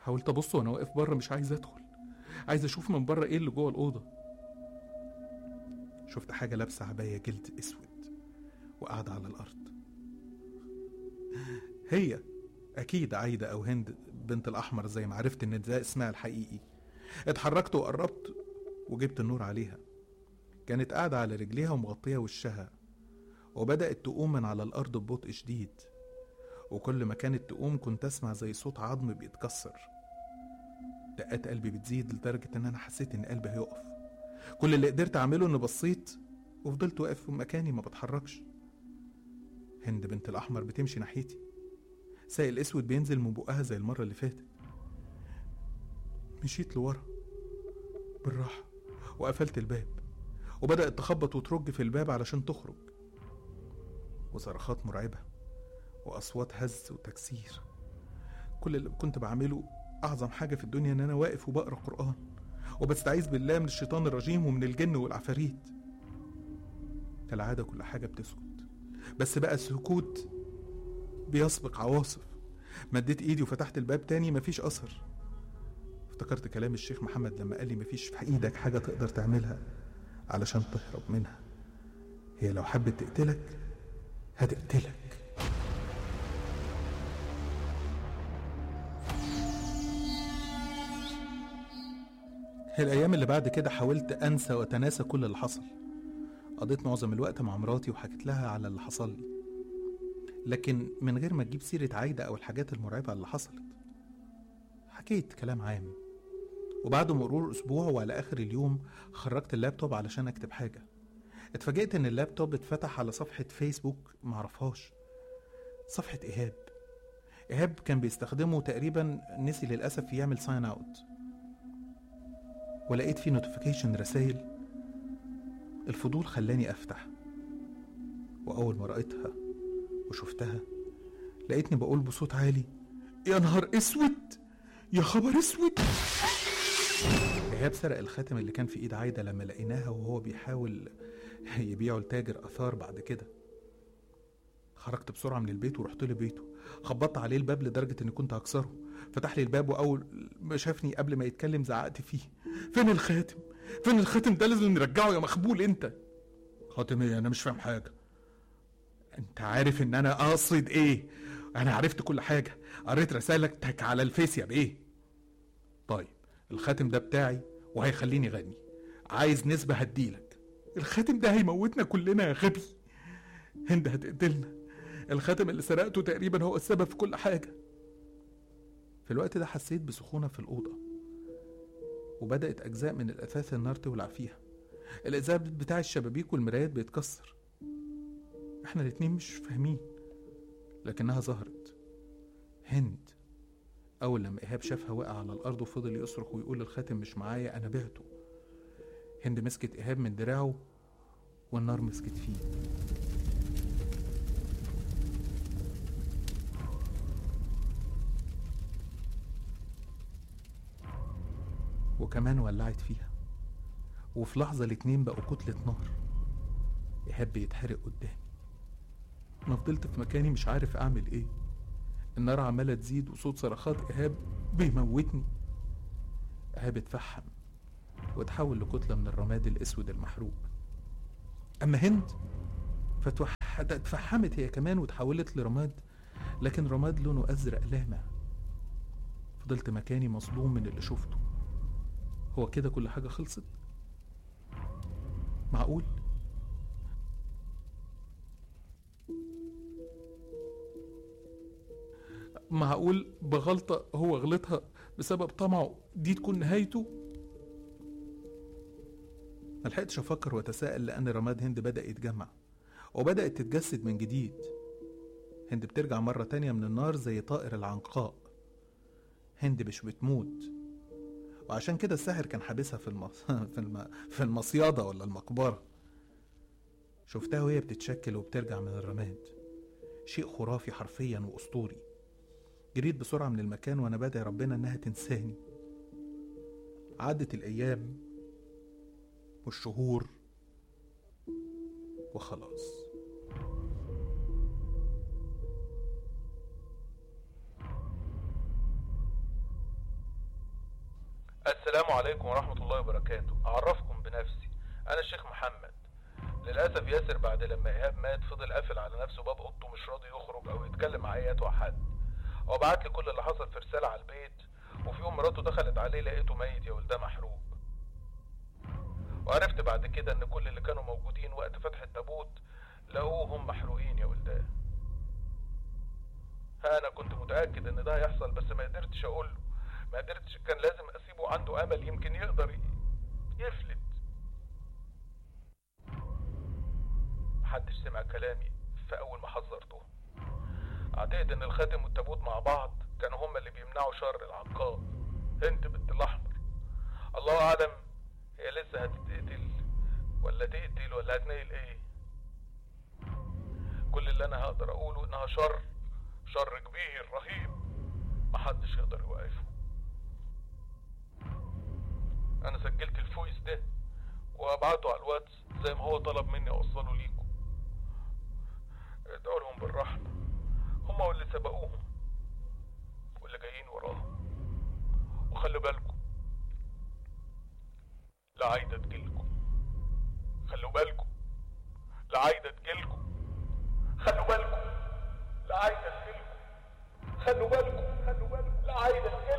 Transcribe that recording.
حاولت ابص وانا واقف بره مش عايز ادخل عايز اشوف من بره ايه اللي جوه الاوضه شفت حاجه لابسه عبايه جلد اسود وقاعده على الارض هي اكيد عايده او هند بنت الاحمر زي ما عرفت ان ده اسمها الحقيقي اتحركت وقربت وجبت النور عليها كانت قاعده على رجليها ومغطيه وشها وبدات تقوم من على الارض ببطء شديد وكل ما كانت تقوم كنت اسمع زي صوت عظم بيتكسر دقات قلبي بتزيد لدرجه ان انا حسيت ان قلبي هيقف كل اللي قدرت اعمله اني بصيت وفضلت واقف في مكاني ما بتحركش هند بنت الاحمر بتمشي ناحيتي سائل اسود بينزل من بقها زي المره اللي فاتت مشيت لورا بالراحه وقفلت الباب وبدات تخبط وترج في الباب علشان تخرج وصرخات مرعبه واصوات هز وتكسير كل اللي كنت بعمله اعظم حاجه في الدنيا ان انا واقف وبقرا قران وبستعيذ بالله من الشيطان الرجيم ومن الجن والعفاريت كالعاده كل حاجه بتسكت بس بقى السكوت بيسبق عواصف مديت ايدي وفتحت الباب تاني مفيش اثر افتكرت كلام الشيخ محمد لما قال لي مفيش في ايدك حاجه تقدر تعملها علشان تهرب منها هي لو حبت تقتلك هتقتلك الأيام اللي بعد كده حاولت أنسى وأتناسى كل اللي حصل قضيت معظم الوقت مع مراتي وحكيت لها على اللي حصل لي لكن من غير ما تجيب سيرة عايدة أو الحاجات المرعبة اللي حصلت حكيت كلام عام وبعد مرور أسبوع وعلى آخر اليوم خرجت اللابتوب علشان أكتب حاجة اتفاجئت إن اللابتوب اتفتح على صفحة فيسبوك معرفهاش صفحة إيهاب إيهاب كان بيستخدمه تقريبا نسي للأسف يعمل ساين أوت ولقيت فيه نوتيفيكيشن رسايل الفضول خلاني أفتح وأول ما رأيتها وشفتها لقيتني بقول بصوت عالي يا نهار اسود يا خبر اسود ايهاب سرق الخاتم اللي كان في ايد عايده لما لقيناها وهو بيحاول يبيعه لتاجر اثار بعد كده خرجت بسرعه من البيت ورحت له بيته خبطت عليه الباب لدرجه اني كنت هكسره فتح لي الباب واول ما شافني قبل ما يتكلم زعقت فيه فين الخاتم فين الخاتم ده لازم نرجعه يا مخبول انت خاتم ايه انا مش فاهم حاجه انت عارف ان انا قاصد ايه انا عرفت كل حاجه قريت رسالتك على الفيس يا بايه طيب الخاتم ده بتاعي وهيخليني غني عايز نسبة هديلك الخاتم ده هيموتنا كلنا يا غبي هند هتقتلنا الخاتم اللي سرقته تقريبا هو السبب في كل حاجة في الوقت ده حسيت بسخونة في الأوضة وبدأت أجزاء من الأثاث النار تولع فيها الإزاز بتاع الشبابيك والمرايات بيتكسر احنا الاتنين مش فاهمين لكنها ظهرت هند أول لما إيهاب شافها وقع على الأرض وفضل يصرخ ويقول الخاتم مش معايا أنا بعته هند مسكت إيهاب من دراعه والنار مسكت فيه وكمان ولعت فيها وفي لحظة الاتنين بقوا كتلة نار إيهاب بيتحرق قدامي أنا فضلت في مكاني مش عارف أعمل إيه النار عمالة تزيد وصوت صرخات إيهاب بيموتني إيهاب اتفحم وتحول لكتلة من الرماد الأسود المحروق أما هند فتوح... اتفحمت هي كمان وتحولت لرماد لكن رماد لونه أزرق لامع فضلت مكاني مصدوم من اللي شفته هو كده كل حاجة خلصت معقول معقول بغلطة هو غلطها بسبب طمعه دي تكون نهايته ملحقتش أفكر وأتساءل لأن رماد هند بدأ يتجمع وبدأت تتجسد من جديد هند بترجع مرة تانية من النار زي طائر العنقاء هند مش بتموت وعشان كده الساحر كان حابسها في المص... في, الم... في المصيادة ولا المقبرة شفتها وهي بتتشكل وبترجع من الرماد شيء خرافي حرفيا وأسطوري جريت بسرعة من المكان وأنا بدعي ربنا إنها تنساني عدت الأيام والشهور وخلاص السلام عليكم ورحمة الله وبركاته أعرفكم بنفسي أنا الشيخ محمد للأسف ياسر بعد لما إيهاب مات فضل قافل على نفسه باب أوضته مش راضي يخرج أو يتكلم مع أي حد هو بعت لي كل اللي حصل في رسالة على البيت وفي يوم مراته دخلت عليه لقيته ميت يا ولده محروق وعرفت بعد كده إن كل اللي كانوا موجودين وقت فتح التابوت لقوهم محروقين يا ولدان أنا كنت متأكد إن ده هيحصل بس ما قدرتش أقوله ما قدرتش كان لازم أسيبه عنده أمل يمكن يقدر يفلت محدش سمع كلامي في أول ما حذرته أعتقد إن الخاتم والتابوت مع بعض كانوا هما اللي بيمنعوا شر العقاب انت بنت الأحمر الله أعلم هي لسه هتتقتل ولا تقتل ولا هتنيل ايه كل اللي انا هقدر اقوله انها شر شر كبير رهيب محدش يقدر يوقفه انا سجلت الفويس ده وابعته على الواتس زي ما هو طلب مني اوصله ليكم ادعوا لهم بالرحمة هما واللي سبقوهم واللي جايين وراهم وخلوا بالكم لا عايدة تجيلكم خلوا بالكم لا عايدة تجيلكم خلوا بالكم لا عايدة تجيلكم خلوا بالكم خلوا بالكم لا عايدة تجيلكم